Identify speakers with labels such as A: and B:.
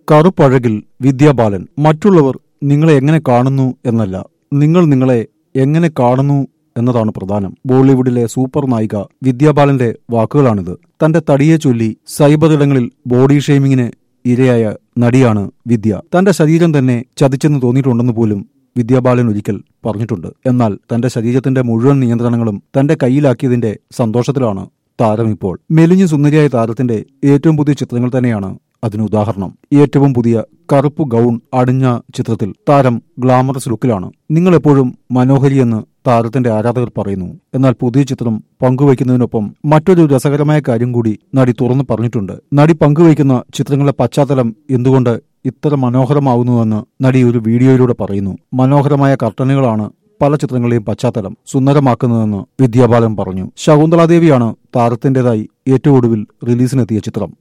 A: കറുപ്പഴകിൽ വിദ്യാബാലൻ മറ്റുള്ളവർ നിങ്ങളെ എങ്ങനെ കാണുന്നു എന്നല്ല നിങ്ങൾ നിങ്ങളെ എങ്ങനെ കാണുന്നു എന്നതാണ് പ്രധാനം ബോളിവുഡിലെ സൂപ്പർ നായിക വിദ്യാബാലന്റെ വാക്കുകളാണിത് തന്റെ തടിയെ ചൊല്ലി സൈബർ ഇടങ്ങളിൽ ബോഡി ഷെയ്മിങ്ങിന് ഇരയായ നടിയാണ് വിദ്യ തന്റെ ശരീരം തന്നെ ചതിച്ചെന്ന് തോന്നിയിട്ടുണ്ടെന്ന് പോലും വിദ്യാബാലൻ ഒരിക്കൽ പറഞ്ഞിട്ടുണ്ട് എന്നാൽ തന്റെ ശരീരത്തിന്റെ മുഴുവൻ നിയന്ത്രണങ്ങളും തന്റെ കയ്യിലാക്കിയതിന്റെ സന്തോഷത്തിലാണ് താരം ഇപ്പോൾ മെലിഞ്ഞു സുന്ദരിയായ താരത്തിന്റെ ഏറ്റവും പുതിയ ചിത്രങ്ങൾ തന്നെയാണ് അതിന് ഉദാഹരണം ഏറ്റവും പുതിയ കറുപ്പ് ഗൗൺ അണിഞ്ഞ ചിത്രത്തിൽ താരം ഗ്ലാമറസ് ലുക്കിലാണ് നിങ്ങൾ എപ്പോഴും മനോഹരിയെന്ന് താരത്തിന്റെ ആരാധകർ പറയുന്നു എന്നാൽ പുതിയ ചിത്രം പങ്കുവയ്ക്കുന്നതിനൊപ്പം മറ്റൊരു രസകരമായ കാര്യം കൂടി നടി തുറന്നു പറഞ്ഞിട്ടുണ്ട് നടി പങ്കുവയ്ക്കുന്ന ചിത്രങ്ങളുടെ പശ്ചാത്തലം എന്തുകൊണ്ട് ഇത്ര മനോഹരമാവുന്നുവെന്ന് നടി ഒരു വീഡിയോയിലൂടെ പറയുന്നു മനോഹരമായ കർട്ടനുകളാണ് പല ചിത്രങ്ങളുടെയും പശ്ചാത്തലം സുന്ദരമാക്കുന്നതെന്ന് വിദ്യാബാലൻ പറഞ്ഞു ശകുന്തളാദേവിയാണ് താരത്തിന്റേതായി ഏറ്റവും ഒടുവിൽ റിലീസിനെത്തിയ ചിത്രം